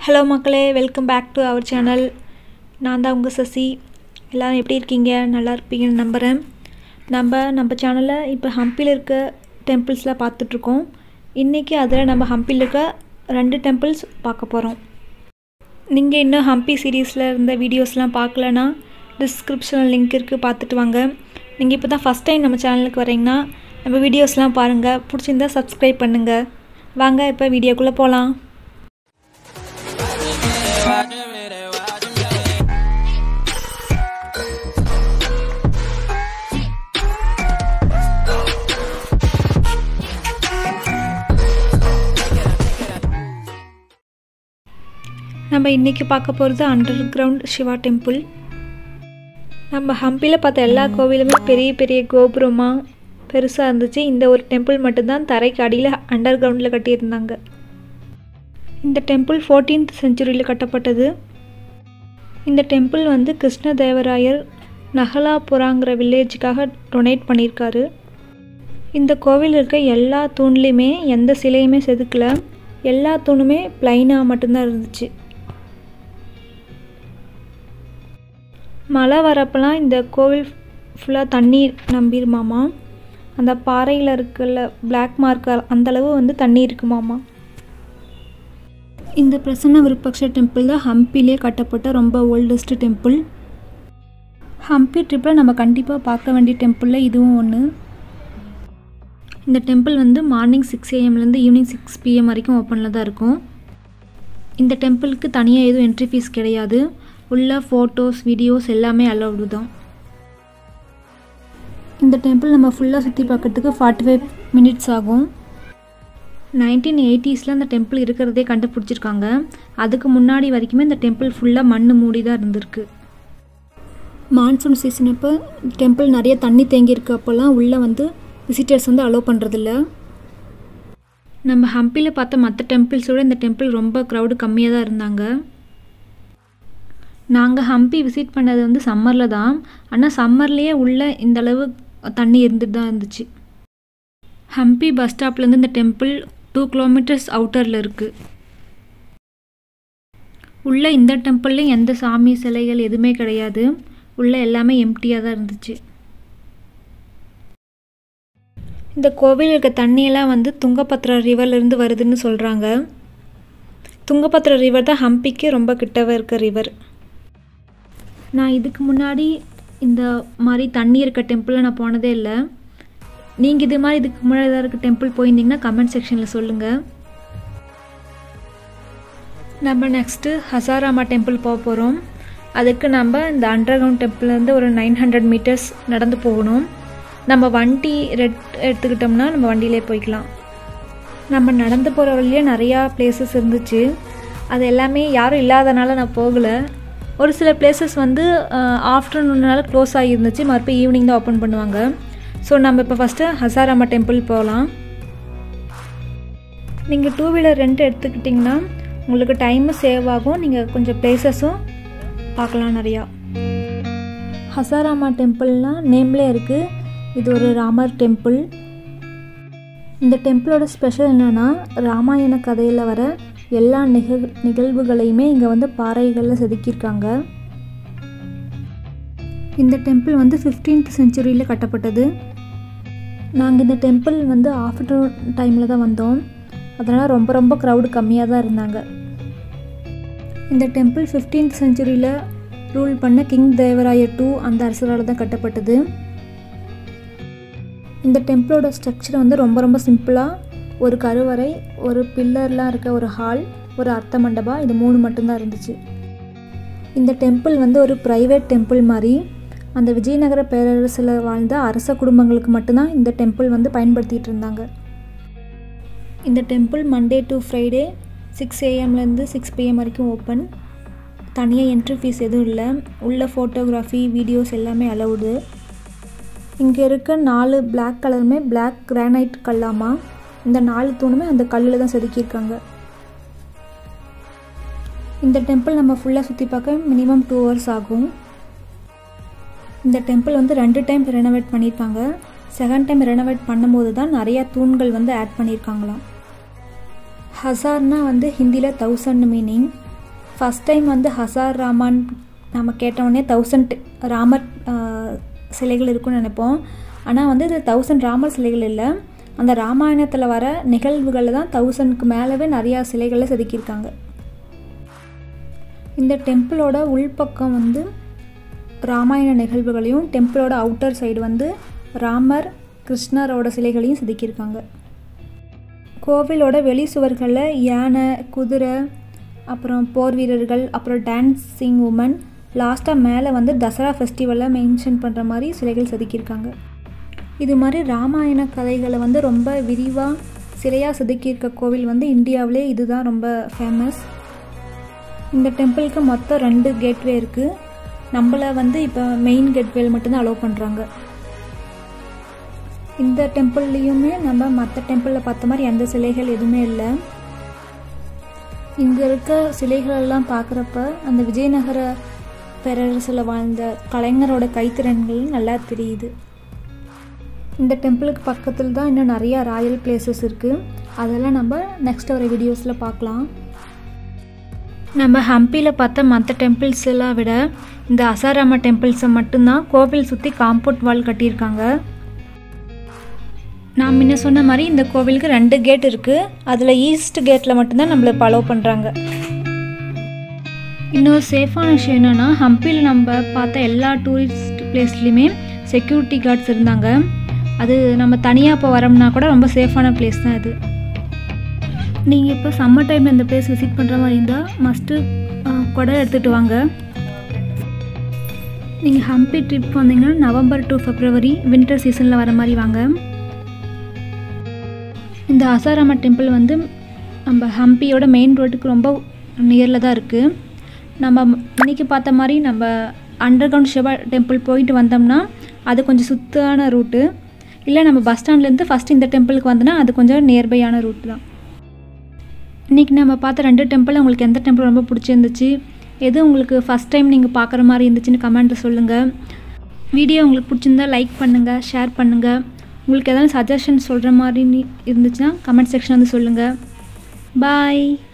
hello மக்களே welcome back to our channel நான் தான் உங்கள் சசி எல்லோரும் எப்படி இருக்கீங்க நல்லா இருப்பீங்கன்னு நம்புகிறேன் நம்ம நம்ம சேனலில் இப்போ ஹம்பியில் இருக்க டெம்பிள்ஸ்லாம் பார்த்துட்ருக்கோம் இன்றைக்கி அதில் நம்ம ஹம்பியில் இருக்க ரெண்டு டெம்பிள்ஸ் பார்க்க போகிறோம் நீங்கள் இன்னும் ஹம்பி சீரீஸில் இருந்த வீடியோஸ்லாம் பார்க்கலனா டிஸ்கிரிப்ஷனில் லிங்க் இருக்குது பார்த்துட்டு வாங்க நீங்கள் இப்போ தான் ஃபஸ்ட் டைம் நம்ம சேனலுக்கு வரீங்கன்னா நம்ம வீடியோஸ்லாம் பாருங்கள் பிடிச்சிருந்தா சப்ஸ்கிரைப் பண்ணுங்கள் வாங்க இப்போ வீடியோக்குள்ளே போகலாம் நம்ம இன்றைக்கி பார்க்க போகிறது அண்டர் கிரவுண்ட் சிவா டெம்பிள் நம்ம ஹம்பியில் பார்த்த எல்லா கோவிலுமே பெரிய பெரிய கோபுரமாக பெருசாக இருந்துச்சு இந்த ஒரு டெம்பிள் மட்டும்தான் தரைக்கு அடியில் அண்டர் கிரவுண்டில் கட்டியிருந்தாங்க இந்த டெம்பிள் ஃபோர்டீன்த் செஞ்சுரியில் கட்டப்பட்டது இந்த டெம்பிள் வந்து கிருஷ்ணதேவராயர் நகலாபுராங்கிற வில்லேஜுக்காக டொனேட் பண்ணியிருக்காரு இந்த கோவில் இருக்க எல்லா தூண்லேயுமே எந்த சிலையுமே செதுக்கல எல்லா தூணுமே ப்ளைனாக மட்டும்தான் இருந்துச்சு மழை வரப்பெல்லாம் இந்த கோவில் ஃபுல்லாக தண்ணி நம்பிருமாமா அந்த பாறையில் இருக்கல பிளாக் மார்க் அந்தளவு வந்து தண்ணி இருக்குமாமா இந்த பிரசன்ன விருப்பக்ஷ டெம்பிள் தான் ஹம்பிலே கட்டப்பட்ட ரொம்ப ஓல்டஸ்ட் டெம்பிள் ஹம்பி ட்ரிப்பில் நம்ம கண்டிப்பாக பார்க்க வேண்டிய டெம்பிளில் இதுவும் ஒன்று இந்த டெம்பிள் வந்து மார்னிங் சிக்ஸ் ஏஎம்லேருந்து ஈவினிங் சிக்ஸ் பிஎம் வரைக்கும் ஓப்பனில் தான் இருக்கும் இந்த டெம்பிளுக்கு தனியாக எதுவும் என்ட்ரி ஃபீஸ் கிடையாது உள்ள ஃபோட்டோஸ் வீடியோஸ் எல்லாமே அலௌடு தான் இந்த டெம்பிள் நம்ம ஃபுல்லாக சுற்றி பார்க்கறதுக்கு ஃபார்ட்டி ஃபைவ் மினிட்ஸ் ஆகும் நைன்டீன் எயிட்டிஸில் அந்த டெம்பிள் இருக்கிறதே கண்டுபிடிச்சிருக்காங்க அதுக்கு முன்னாடி வரைக்குமே இந்த டெம்பிள் ஃபுல்லாக மண் மூடி தான் இருந்திருக்கு மான்சூன் சீசன் அப்போ டெம்பிள் நிறைய தண்ணி தேங்கியிருக்கு அப்போல்லாம் உள்ளே வந்து விசிட்டர்ஸ் வந்து அலோவ் பண்ணுறதில்ல நம்ம ஹம்பியில் பார்த்த மற்ற டெம்பிள்ஸோட இந்த டெம்பிள் ரொம்ப க்ரௌடு கம்மியாக தான் இருந்தாங்க நாங்கள் ஹம்பி விசிட் பண்ணது வந்து சம்மரில் தான் ஆனால் சம்மர்லேயே உள்ள இந்த அளவு தண்ணி இருந்துட்டு தான் இருந்துச்சு ஹம்பி பஸ் ஸ்டாப்லேருந்து இந்த டெம்பிள் டூ கிலோமீட்டர்ஸ் அவுட்டரில் இருக்குது உள்ள இந்த டெம்பிள்லேயும் எந்த சாமி சிலைகள் எதுவுமே கிடையாது உள்ள எல்லாமே எம்டியாக தான் இருந்துச்சு இந்த கோவில் இருக்க தண்ணியெல்லாம் வந்து துங்கபத்ரா ரிவர்லேருந்து வருதுன்னு சொல்கிறாங்க துங்கபத்ரா ரிவர் தான் ஹம்பிக்கு ரொம்ப கிட்டவே இருக்க ரிவர் நான் இதுக்கு முன்னாடி இந்த மாதிரி தண்ணி இருக்க டெம்பிளில் நான் போனதே இல்லை நீங்கள் இது மாதிரி இதுக்கு முன்னாடி ஏதாவது இருக்க டெம்பிள் போயிருந்தீங்கன்னா கமெண்ட் செக்ஷனில் சொல்லுங்கள் நம்ம நெக்ஸ்ட்டு ஹசாராமா டெம்பிள் போக போகிறோம் அதுக்கு நம்ம இந்த அண்டர் கிரவுண்ட் டெம்பிள்லேருந்து ஒரு நைன் ஹண்ட்ரட் மீட்டர்ஸ் நடந்து போகணும் நம்ம வண்டி ரெட் எடுத்துக்கிட்டோம்னா நம்ம வண்டியிலே போய்க்கலாம் நம்ம நடந்து போகிற வழியே நிறையா பிளேசஸ் இருந்துச்சு அது எல்லாமே யாரும் இல்லாதனால நான் போகலை ஒரு சில பிளேசஸ் வந்து ஆஃப்டர்நூன்னால க்ளோஸ் ஆகியிருந்துச்சு மறுபடியும் ஈவினிங் தான் ஓப்பன் பண்ணுவாங்க ஸோ நம்ம இப்போ ஃபஸ்ட்டு ஹசாராமா டெம்பிள் போகலாம் நீங்கள் டூ வீலர் ரெண்ட் எடுத்துக்கிட்டிங்கன்னா உங்களுக்கு டைமும் சேவ் ஆகும் நீங்கள் கொஞ்சம் பிளேசஸும் பார்க்கலாம் நிறையா ஹசாராமா டெம்பிள்னால் நேம்லே இருக்குது இது ஒரு ராமர் டெம்பிள் இந்த டெம்பிளோட ஸ்பெஷல் என்னென்னா ராமாயண கதையில் வர எல்லா நிகழ் நிகழ்வுகளையுமே இங்கே வந்து பாறைகளில் செதுக்கியிருக்காங்க இந்த டெம்பிள் வந்து ஃபிஃப்டீன்த் செஞ்சுரியில் கட்டப்பட்டது நாங்கள் இந்த டெம்பிள் வந்து ஆஃப்டர்நூன் டைமில் தான் வந்தோம் அதனால் ரொம்ப ரொம்ப க்ரௌடு கம்மியாக தான் இருந்தாங்க இந்த டெம்பிள் ஃபிஃப்டீன்த் செஞ்சுரியில் ரூல் பண்ண கிங் தேவராய டூ அந்த அரசரால் தான் கட்டப்பட்டது இந்த டெம்பிளோட ஸ்ட்ரக்சர் வந்து ரொம்ப ரொம்ப சிம்பிளாக ஒரு கருவறை ஒரு பில்லர்லாம் இருக்க ஒரு ஹால் ஒரு அர்த்த மண்டபா இது மூணு மட்டும்தான் இருந்துச்சு இந்த டெம்பிள் வந்து ஒரு ப்ரைவேட் டெம்பிள் மாதிரி அந்த விஜயநகர பேரரசில் வாழ்ந்த அரச குடும்பங்களுக்கு மட்டும்தான் இந்த டெம்பிள் வந்து பயன்படுத்திகிட்டு இருந்தாங்க இந்த temple Monday to Friday six ஏஎம்லேருந்து சிக்ஸ் பிஎம் வரைக்கும் ஓப்பன் தனியாக என்ட்ரி ஃபீஸ் எதுவும் இல்லை உள்ள ஃபோட்டோகிராஃபி வீடியோஸ் எல்லாமே அலவுடு இங்கே இருக்க நாலு பிளாக் கலருமே பிளாக் கிரானைட் கல்லாமா இந்த நாலு தூணுமே அந்த கல்லில் தான் செதுக்கியிருக்காங்க இந்த டெம்பிள் நம்ம ஃபுல்லாக சுற்றி பார்க்க மினிமம் டூ ஹவர்ஸ் ஆகும் இந்த டெம்பிள் வந்து ரெண்டு டைம் ரெனோவேட் பண்ணியிருக்காங்க செகண்ட் டைம் ரெனோவேட் பண்ணும்போது தான் நிறையா தூண்கள் வந்து ஆட் பண்ணியிருக்காங்களாம் ஹசார்னா வந்து ஹிந்தியில் தௌசண்ட் மீனிங் ஃபஸ்ட் டைம் வந்து ஹசார் ராமான் நம்ம கேட்டவுடனே தௌசண்ட் ராமர் ஆஹ், சிலைகள் இருக்குன்னு நினைப்போம் ஆனால் வந்து இது தௌசண்ட் ராமர் சிலைகள் இல்லை அந்த ராமாயணத்தில் வர நிகழ்வுகளில் தான் தௌசண்ட்க்கு மேலவே நிறையா சிலைகளை செதுக்கியிருக்காங்க இந்த டெம்பிளோட உள்பக்கம் வந்து ராமாயண நிகழ்வுகளையும் டெம்பிளோட அவுட்டர் சைடு வந்து ராமர் கிருஷ்ணரோட சிலைகளையும் செதுக்கியிருக்காங்க கோவிலோட வெளி சுவர்களில் யானை குதிரை அப்புறம் போர் வீரர்கள் அப்புறம் டான்ஸிங் உமன் லாஸ்ட்டாக மேலே வந்து தசரா ஃபெஸ்டிவலை மென்ஷன் பண்ணுற மாதிரி சிலைகள் செதுக்கியிருக்காங்க இது மாதிரி ராமாயண கதைகளை வந்து ரொம்ப விரிவாக சிலையாக செதுக்கியிருக்க கோவில் வந்து இந்தியாவிலே இதுதான் ரொம்ப ஃபேமஸ் இந்த டெம்பிளுக்கு மொத்தம் ரெண்டு கேட்வே இருக்குது நம்மளை வந்து இப்போ மெயின் கேட்வேல மட்டும்தான் அலோவ் பண்ணுறாங்க இந்த டெம்பிள்லேயுமே நம்ம மற்ற டெம்பிளில் பார்த்த மாதிரி எந்த சிலைகள் எதுவுமே இல்லை இங்கே இருக்க சிலைகள் எல்லாம் பார்க்குறப்ப அந்த விஜயநகர பேரரசில் வாழ்ந்த கலைஞரோட கைத்திறன்கள் நல்லா தெரியுது இந்த டெம்பிளுக்கு பக்கத்தில் தான் இன்னும் நிறையா ராயல் பிளேசஸ் இருக்குது அதெல்லாம் நம்ம நெக்ஸ்ட் வர வீடியோஸில் பார்க்கலாம் நம்ம ஹம்பியில் பார்த்த மற்ற டெம்பிள்ஸ் எல்லாம் விட இந்த அசாராம டெம்பிள்ஸை மட்டும்தான் கோவில் சுற்றி காம்பவுண்ட் வால் கட்டியிருக்காங்க நான் முன்ன சொன்ன மாதிரி இந்த கோவிலுக்கு ரெண்டு கேட் இருக்குது அதில் ஈஸ்ட் கேட்டில் மட்டும்தான் நம்மளை ஃபாலோ பண்ணுறாங்க இன்னொரு சேஃபான விஷயம் என்னென்னா ஹம்பியில் நம்ம பார்த்த எல்லா டூரிஸ்ட் பிளேஸ்லையுமே செக்யூரிட்டி கார்ட்ஸ் இருந்தாங்க அது நம்ம தனியாக இப்போ வரோம்னா கூட ரொம்ப சேஃபான பிளேஸ் தான் இது நீங்கள் இப்போ சம்மர் டைமில் இந்த பிளேஸ் விசிட் பண்ணுற மாதிரி இருந்தால் மஸ்ட்டு குடம் எடுத்துகிட்டு வாங்க நீங்கள் ஹம்பி ட்ரிப் வந்தீங்கன்னா நவம்பர் டு ஃபெப்ரவரி வின்டர் சீசனில் வர மாதிரி வாங்க இந்த அசாராம டெம்பிள் வந்து நம்ம ஹம்பியோட மெயின் ரோட்டுக்கு ரொம்ப நியரில் தான் இருக்குது நம்ம இன்றைக்கி பார்த்த மாதிரி நம்ம அண்டர் கிரவுண்ட் சிவா டெம்பிள் போயிட்டு வந்தோம்னா அது கொஞ்சம் சுத்தான ரூட்டு இல்லை நம்ம பஸ் ஸ்டாண்ட்லேருந்து ஃபஸ்ட்டு இந்த டெம்பிளுக்கு வந்தோன்னா அது கொஞ்சம் நியர்பையான ரூட் தான் இன்றைக்கி நம்ம பார்த்த ரெண்டு டெம்பிள் உங்களுக்கு எந்த டெம்பிள் ரொம்ப பிடிச்சிருந்துச்சு எது உங்களுக்கு ஃபஸ்ட் டைம் நீங்கள் பார்க்குற மாதிரி இருந்துச்சுன்னு கமெண்ட்டில் சொல்லுங்கள் வீடியோ உங்களுக்கு பிடிச்சிருந்தா லைக் பண்ணுங்கள் ஷேர் பண்ணுங்கள் உங்களுக்கு எதாவது சஜஷன் சொல்கிற மாதிரி இருந்துச்சுன்னா கமெண்ட் செக்ஷன் வந்து சொல்லுங்கள் பாய்